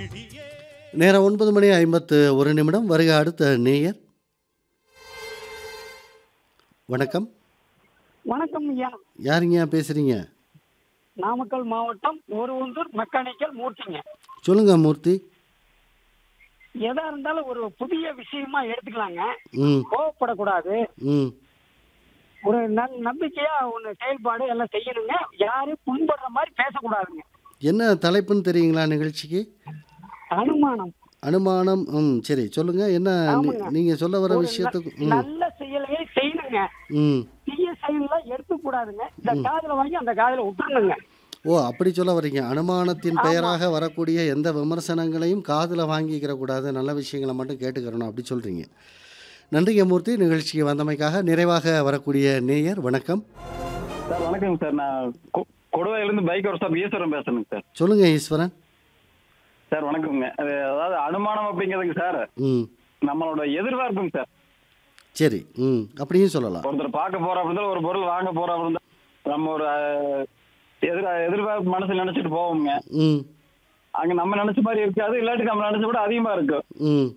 நேரம் ஒன்பது மணி ஐம்பத்து ஒரு நிமிடம் வருக அடுத்த நேயர் வணக்கம் வணக்கம் ஐயா யாருங்க பேசுறீங்க நாமக்கல் மாவட்டம் ஒருவந்தூர் மெக்கானிக்கல் மூர்த்திங்க சொல்லுங்க மூர்த்தி எதா இருந்தாலும் ஒரு புதிய விஷயமா எடுத்துக்கலாங்க ம் கோவப்படக்கூடாது ம் ஒரு நன் நம்பிக்கையா ஒன்று செயல்பாடு எல்லாம் செய்யணுங்க யாரும் புண்படுற மாதிரி பேசக்கூடாதுங்க என்ன தலைப்புன்னு தெரியுங்களா நிகழ்ச்சிக்கு அனுமானம் அனுமானம் ம் சரி சொல்லுங்க என்ன நீ- ஆமாங்க. நீங்க சொல்ல வர ஒரு விஷயத்துக்கு ந- ம் நல்ல செயலையே செய்யணுங்க ம் தீய செயலாம் எடுத்துக்கூடாதுங்க இந்த காதுல வாங்கி அந்த காதுல விட்டுருணுங்க ஓ அப்படி சொல்ல வர்றீங்க அனுமானத்தின் பெயராக வரக்கூடிய எந்த விமர்சனங்களையும் காதில் வாங்கிக்கிற கூடாது நல்ல விஷயங்களை மட்டும் கேட்டுக்கிறணும் அப்படி சொல்கிறீங்க நன்றிங்க மூர்த்தி நிகழ்ச்சிக்கு வந்தமைக்காக நிறைவாக வரக்கூடிய நேயர் வணக்கம் சார் வணக்கங்க சார் நான் கொ- கொடுவாயிலிருந்து பைக் ஒர்க் ஷாப் ஈஸ்வரன் பேசுறேங்க சார் சொல்லுங்க ஈஸ்வரன் சார் வணக்கங்க அது அதாவது அனுமானம் அப்படிங்கிறதுங்க சார் ம் நம்மளோட எதிர்பார்ப்புங்க சார் சரி ம் அப்படியும் சொல்லலாம் ஒருத்தர் பார்க்க போறா இருந்தால் ஒரு பொருள் வாங்க போறா இருந்தால் நம்ம ஒரு அஹ், எதிர் எதிர்பார்ப்பு மனசுல நினைச்சிட்டு போவோங்க ம் அங்க நம்ம நினைச்ச மாதிரி இருக்காது இல்லாட்டி நம்ம நினைச்ச விட அதிகமா இருக்கும் ம்